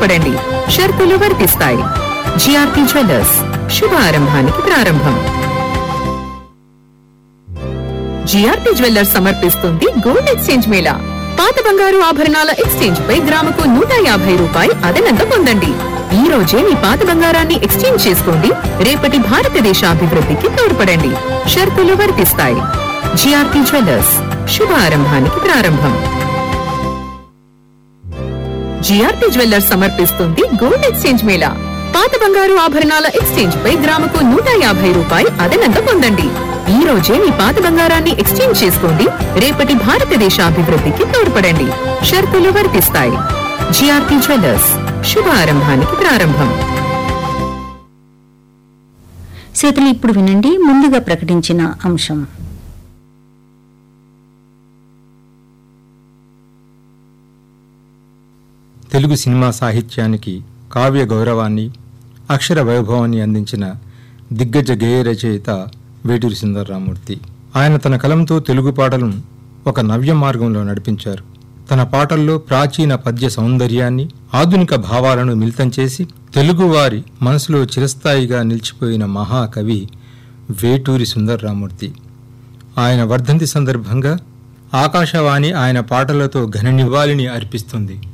తోడ్పడండి షరతులు వర్తిస్తాయి GRP jewellers శుభారంభానికి ప్రారంభం జిఆర్పి జ్యువెల్లర్స్ సమర్పిస్తుంది గోల్డ్ ఎక్స్చేంజ్ మేళా పాత బంగారు ఆభరణాల ఎక్స్చేంజ్ పై గ్రాముకు నూట యాభై రూపాయి అదనంగా పొందండి ఈ రోజే మీ పాత బంగారాన్ని ఎక్స్చేంజ్ చేసుకోండి రేపటి భారతదేశ అభివృద్ధికి తోడ్పడండి షరతులు వర్తిస్తాయి జిఆర్పి జ్యువెల్లర్స్ శుభారంభానికి ప్రారంభం జిఆర్పి జ్యువెల్లర్స్ సమర్పిస్తుంది గోల్డ్ ఎక్స్చేంజ్ మేళా పాత బంగారు ఆభరణాల ఎక్స్చేంజ్ పై గ్రాముకు నూట యాభై రూపాయి అదనంగా పొందండి ఈ రోజే మీ పాత బంగారాన్ని ఎక్స్చేంజ్ చేసుకోండి రేపటి భారతదేశ అభివృద్ధికి తోడ్పడండి షరతులు వర్తిస్తాయి జిఆర్పి జ్యువెల్లర్స్ శుభారంభానికి ప్రారంభం శ్రోతలు ఇప్పుడు వినండి ముందుగా ప్రకటించిన అంశం తెలుగు సినిమా సాహిత్యానికి కావ్య గౌరవాన్ని అక్షర వైభవాన్ని అందించిన దిగ్గజ గేయ రచయిత వేటూరి సుందరరామూర్తి ఆయన తన కలంతో తెలుగు పాటలను ఒక నవ్య మార్గంలో నడిపించారు తన పాటల్లో ప్రాచీన పద్య సౌందర్యాన్ని ఆధునిక భావాలను మిళితం చేసి తెలుగువారి మనసులో చిరస్థాయిగా నిలిచిపోయిన మహాకవి వేటూరి సుందరరామూర్తి ఆయన వర్ధంతి సందర్భంగా ఆకాశవాణి ఆయన పాటలతో ఘన నివాళిని అర్పిస్తుంది